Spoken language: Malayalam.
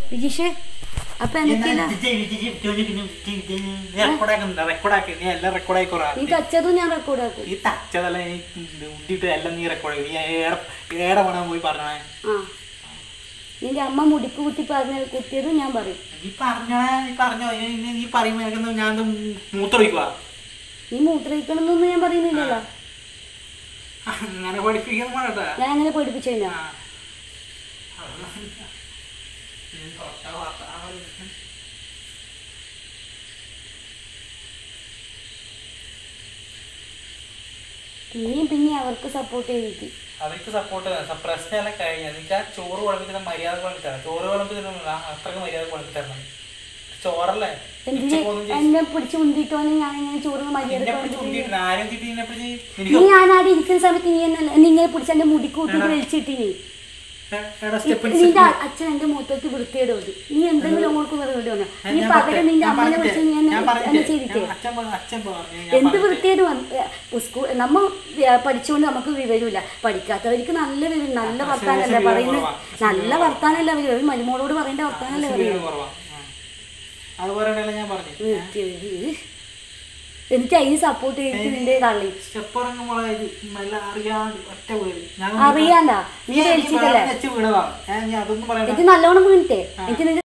വിജീഷ് അപ്പൊ എന്തൊക്കെയല്ല റെക്കോർഡാക്കി നീ എല്ലാം റെക്കോർഡായിക്കോറാ നീ തച്ചതും ഞാൻ റെക്കോർഡ് ആക്കും ഈ തച്ചതല്ല നീ ഉണ്ടിട്ട് എല്ലാം നീ റെക്കോർഡ് നീ ഏടെ ഏടെ വേണം പോയി പറഞ്ഞേ ആ നിന്റെ അമ്മ മുടിക്ക് കുത്തി പറഞ്ഞ കുത്തിയതും ഞാൻ പറയും നീ പറഞ്ഞോ നീ പറഞ്ഞോ ഇനി നീ- നീ പറയുമ്പോ എനിക്കെന്താ ഞാൻ എന്താ മൂത്രമൊഴിക്കുവാ നീ മൂത്രയിക്കണമെന്നൊന്നും ഞാൻ പറയുന്നില്ലല്ലോ അങ്ങനെ പഠിപ്പിക്കാൻ വേണ്ടാ ഞാൻ അങ്ങനെ പഠിപ്പിച്ചു കഴിഞ്ഞാ പിന്നെയും പിന്നെ അവർക്ക് സപ്പോർട്ട് ചെയ്തിട്ട് അവർക്ക് സപ്പോർട്ട് പ്രശ്നമെല്ലാം കഴിഞ്ഞ എനിക്ക് ആ ചോറ് വിളമ്പി തന്നെ മര്യാദ വിളമ്പി തരണം ചോറ് വിളമ്പി തരണം അത്രക്ക് മര്യാദ വിളമ്പി തരണം ചോറല്ലേ എന്തിന് ഉച്ചക്കൊന്നും ചെയ്യ്. എന്നെ പിടിച്ച് മുന്തിട്ടോന്ന് ഞാൻ ഇങ്ങനെ ചോറ് മര്യാദ നിന്നെ പിടിച്ച് ഉന്തിയിട്ട് ആരും തിട്ടി നിന്നെ പിടിച്ച് നീ എനിക്ക് ഞാനാടെ ഇരിക്കുന്ന സമയത്ത് നീ എന്നെ നീ ഇങ്ങനെ പിടിച്ച് എന്റെ മുടിക്ക് കൂട്ടിട്ട് വലിച്ചിട്ടിനി എടാ സ്റ്റെപ്പ് നിന്റെ അച്ഛൻ എന്റെ മുഖത്തേക്ക് വൃത്തിയിടും നീ എന്തെങ്കിലും അങ്ങോട്ട് വെറുതെ വന്നോ നീ പകരം നിന്റെ അമ്മനെ വിളിച്ച് നീ എന്നെ എന്നെ ചെയ്തിട്ടേ അച്ഛൻ പറഞ്ഞു അച്ഛൻ പറഞ്ഞു ഞാൻ എന്ത് വൃത്തിയായിട്ട് വന്ന് സ്കൂൾ നമ്മ വ്യ- പഠിച്ചുകൊണ്ട് നമുക്ക് വിവരമില്ല പഠിക്കാത്തവർക്ക് നല്ല വിവരം നല്ല വർത്താനല്ലേ വിവരം പറയുന്നത് കുറവാ. നല്ല വർത്താനല്ലേ അവർ ഒരു മരുമോളോട് പറയേണ്ട വർത്താനല്ലേ വിവരം പറയുന്നത് കുറവാ ആ. അത് പറയണല്ലോ ഞാൻ പറഞ്ഞു വൃത്തികേട്. എനിക്ക് അതിന് സപ്പോർട്ട് ചെയ്തിട്ട് നിന്റെ തള്ളി സ്റ്റെപ്പ് ഇറങ്ങുമ്പോൾ നല്ല അറിയാണ്ട് ഒറ്റ വീട് ഞാൻ അറിയാണ്ടാ നീ വലിച്ചിട്ടല്ലേ വെച്ച് വീണതാണ് ഞാൻ ഞാൻ അതൊന്നും പറയണ്ട എനിക്ക് നല്ലോണം വീണിട്ടേ എനിക്ക് നിന്റെ